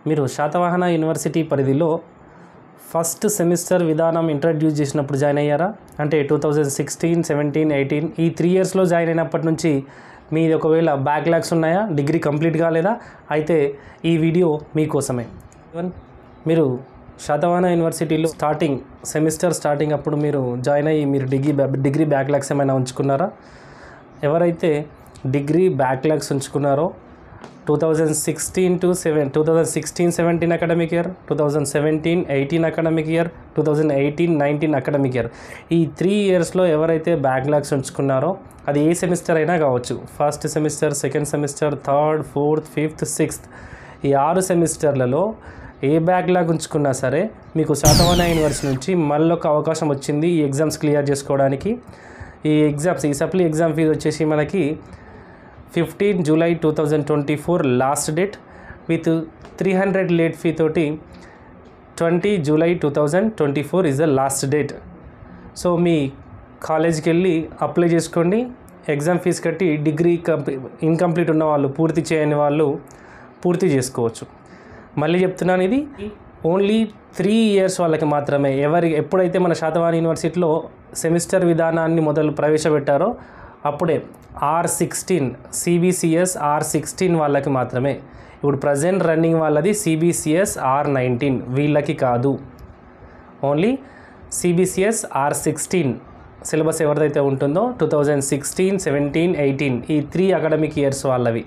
మీరు శాతవాహన యూనివర్సిటీ పరిధిలో first semester విధానం ఇంట్రడ్యూస్ చేసినప్పుడు జాయిన్ అయ్యారా అంటే two thousand sixteen seventeen eighteen ఈ త్రీ ఇయర్స్లో జాయిన్ అయినప్పటి నుంచి మీది ఒకవేళ బ్యాక్లాగ్స్ ఉన్నాయా డిగ్రీ కంప్లీట్ కాలేదా అయితే ఈ వీడియో మీకోసమే Even మీరు శాతవాహన యూనివర్సిటీలో స్టార్టింగ్ సెమిస్టర్ స్టార్టింగ్ అప్పుడు మీరు జాయిన్ అయ్యి మీరు డిగ్రీ డిగ్రీ బ్యాక్లాగ్స్ ఏమైనా ఉంచుకున్నారా ఎవరైతే డిగ్రీ బ్యాక్లాగ్స్ ఉంచుకున్నారో two thousand sixteen to seven two thousand sixteen seventeen academic year two thousand seventeen eighteen academic year two thousand eighteen nineteen academic year ఈ three ఇయర్స్లో ఎవరైతే బ్యాక్లాగ్స్ ఉంచుకున్నారో అది ఏ సెమిస్టర్ అయినా కావచ్చు first semester second semester third fourth fifth sixth ఈ ఆరు సెమిస్టర్లలో ఏ బ్యాక్లాగ్ ఉంచుకున్నా సరే మీకు శాతవాహన యూనివర్సిటీ నుంచి మళ్ళీ ఒక అవకాశం వచ్చింది ఈ ఎగ్జామ్స్ క్లియర్ చేసుకోవడానికి ఈ ఎగ్జామ్స్ ఈ సప్లీ ఎగ్జామ్ ఫీజు వచ్చేసి మనకి fifteen July two thousand twenty four last date with three hundred late fee తోటి twenty July two thousand twenty four is the last date so మీ కాలేజ్కి వెళ్ళి అప్లై చేసుకోండి ఎగ్జామ్ ఫీజు కట్టి degree కంప్లీ incomplete ఉన్న వాళ్ళు పూర్తి చేయని వాళ్ళు పూర్తి చేసుకోవచ్చు మళ్ళీ చెప్తున్నాను ఇది ఓన్లీ త్రీ ఇయర్స్ వాళ్ళకి మాత్రమే ఎవరి ఎప్పుడైతే మన శాతవాహన యూనివర్సిటీలో సెమిస్టర్ విధానాన్ని మొదలు ప్రవేశపెట్టారో అప్పుడే R sixteen CBCS R sixteen వాళ్ళకి మాత్రమే ఇప్పుడు ప్రజెంట్ రన్నింగ్ వాళ్ళది సిబిసిఎస్ ఆర్ నైన్టీన్ వీళ్ళకి కాదు only CBCS R sixteen syllabus ఎవరిదైతే ఉంటుందో two thousand sixteen seventeen eighteen ఈ త్రీ అకాడమిక్ ఇయర్స్ వాళ్ళవి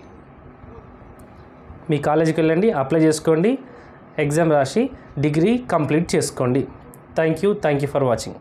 మీ కాలేజీకి వెళ్ళండి అప్లై చేసుకోండి ఎగ్జామ్ రాసి డిగ్రీ కంప్లీట్ చేసుకోండి thank you thank you for watching